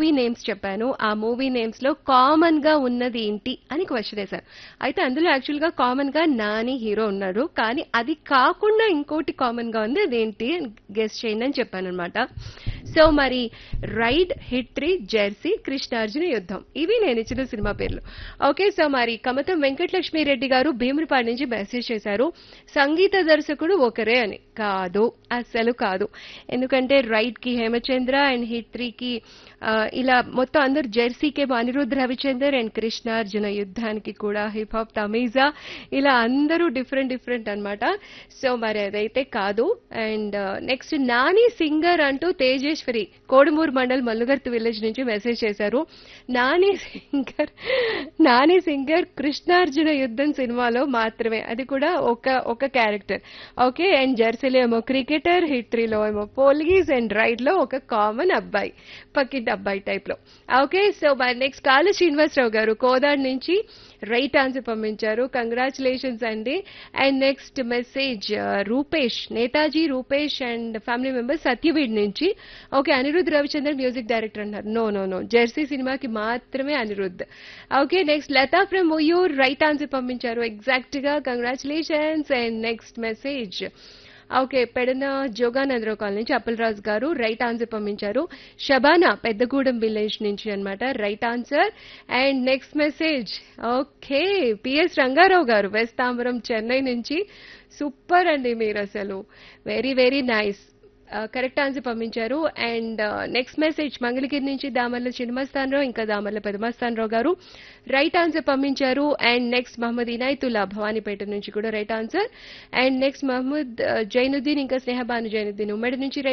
movie names చెప్పాను ఆ movie names లో కామన్ గా ఉన్నది ఏంటి అని క్వశ్చన్ వేశారు అయితే అందులో యాక్చువల్ గా కామన్ గా నాని హీరో ఉన్నారు కానీ అది కాకుండా ఇంకోటి కామన్ గా ఉంది అదేంటి గెస్ట్ చేయండి అని చెప్పాను అనమాట సో మరి రైడ్ హిట్రీ జెర్సీ కృష్ణార్జున యుద్ధం ఇవి నేను ఇచ్చిన సినిమా పేర్లు ఓకే సో మరి కమతం వెంకటలక్ష్మి రెడ్డి గారు భీమునిపాడు నుంచి మెసేజ్ చేశారు సంగీత దర్శకుడు ఒకరే అని కాదు అస్సలు కాదు ఎందుకంటే రైట్ కి హేమచంద్ర అండ్ హిట్రీకి ఇలా మొత్తం అందరు జెర్సీకే అనిరుద్ధ్ రవిచందర్ అండ్ కృష్ణార్జున యుద్ధానికి కూడా హిప్ హాప్ తమీజా ఇలా అందరూ డిఫరెంట్ డిఫరెంట్ అన్నమాట సో మరి అదైతే కాదు అండ్ నెక్స్ట్ నాని సింగర్ అంటూ తేజేశ్వరి కోడుమూరు మండల్ మల్లుగర్తి విలేజ్ నుంచి మెసేజ్ చేశారు నాని సింగర్ నాని సింగర్ కృష్ణార్జున యుద్ధం సినిమాలో మాత్రమే అది కూడా ఒక ఒక క్యారెక్టర్ ఓకే అండ్ జెర్సీలో ఏమో క్రికెటర్ హిట్రీలో ఏమో పోలీస్ అండ్ రైడ్ లో ఒక కామన్ అబ్బాయి పక్కింటి అబ్బాయి టైప్ లో ఓకే సో మరి నెక్స్ట్ కాలు శ్రీనివాసరావు గారు కోదాడ్ నుంచి రైట్ ఆన్సర్ పంపించారు కంగ్రాచులేషన్స్ అండి and next message Rupesh Netaji Rupesh and family member Satyavedu నుంచి okay Anirudh Ravichandran music director అన్నారు నో నో నో జెర్సీ సినిమాకి మాత్రమే Anirudh okay next Latha from Muyur right answer పంపించారు ఎగ్జాక్ట్ గా congratulations and next message okay Pedana Joganandarao colony నుంచి అప్పలరాజు గారు రైట్ ఆన్సర్ పంపించారు షబానా పెద్దగూడెం విలేజ్ నుంచి అన్నమాట right answer and next message okay P S Rangarao garu West Tambaram Chennai నుంచి సూపర్ అండి మీరు అసలు very very nice correct answer పంపించారు అండ్ నెక్స్ట్ మెసేజ్ మంగళగిరి నుంచి దామర్ల చిన్నమస్తానరావు ఇంకా దామర్ల పెదమస్తానరావు గారు రైట్ ఆన్సర్ పంపించారు అండ్ నెక్స్ట్ మహమ్మద్ ఇనాయతుల్లా భవానీపేట నుంచి కూడా right answer and next Mohammed Zainuddin ఇంకా స్నేహబాను జైనుద్దీన్ ఉమ్మడి నుంచి రైట్